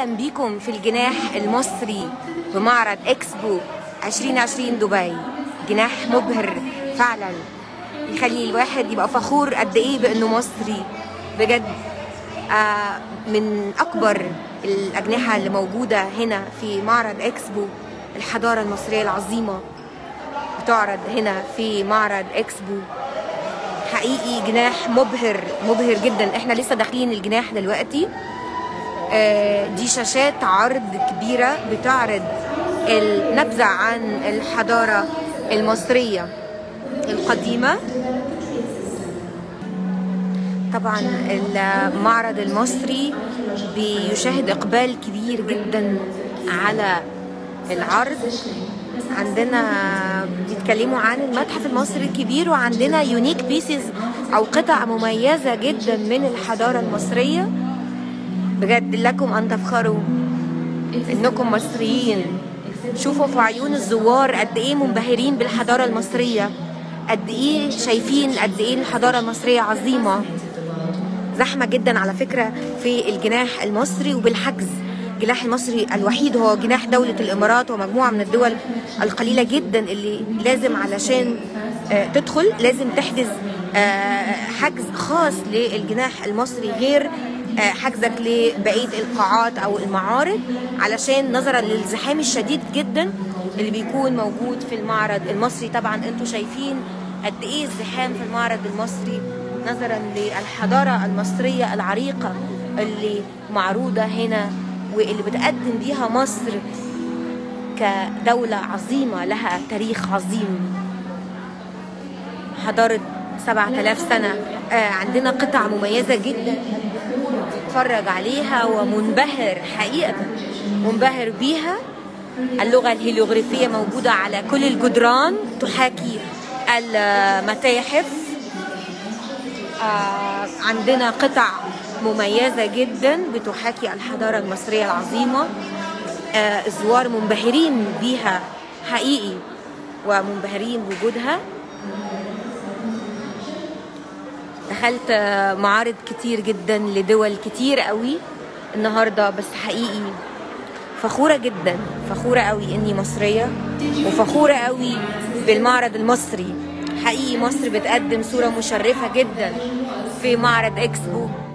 بكم في الجناح المصري بمعرض اكسبو 2020 دبي جناح مبهر فعلا يخلي الواحد يبقى فخور قد ايه بانه مصري بجد آه من اكبر الاجنحه اللي موجوده هنا في معرض اكسبو الحضاره المصريه العظيمه بتعرض هنا في معرض اكسبو حقيقي جناح مبهر مبهر جدا احنا لسه داخلين الجناح دلوقتي آه، دي شاشات عرض كبيرة بتعرض النبذة عن الحضارة المصرية القديمة طبعا المعرض المصري بيشاهد إقبال كبير جدا على العرض عندنا بيتكلموا عن المتحف المصري الكبير وعندنا يونيك بيسز او قطع مميزه جدا من الحضاره المصريه بجد لكم ان تفخروا انكم مصريين شوفوا في عيون الزوار قد ايه منبهرين بالحضاره المصريه قد ايه شايفين قد ايه الحضاره المصريه عظيمه زحمه جدا على فكره في الجناح المصري وبالحجز الجناح المصري الوحيد هو جناح دولة الإمارات ومجموعة من الدول القليلة جدا اللي لازم علشان آه، تدخل لازم تحجز آه، حجز خاص للجناح المصري غير آه، حجزك لبقية القاعات أو المعارض علشان نظرا للزحام الشديد جدا اللي بيكون موجود في المعرض المصري طبعا انتوا شايفين قد ايه الزحام في المعرض المصري نظرا للحضارة المصرية العريقة اللي معروضة هنا واللي بتقدم بيها مصر كدولة عظيمة لها تاريخ عظيم حضارة 7000 سنة آه، عندنا قطع مميزة جدا تتفرج عليها ومنبهر حقيقة منبهر بيها اللغة الهيروغليفية موجودة على كل الجدران تحاكي المتاحف آه، عندنا قطع مميزة جدا بتحاكي الحضارة المصرية العظيمة آه، الزوار منبهرين بيها حقيقي ومنبهرين بوجودها دخلت آه، معارض كتير جدا لدول كتير قوي النهارده بس حقيقي فخورة جدا فخورة قوي اني مصرية وفخورة قوي بالمعرض المصري حقيقي مصر بتقدم صورة مشرفة جدا في معرض اكسبو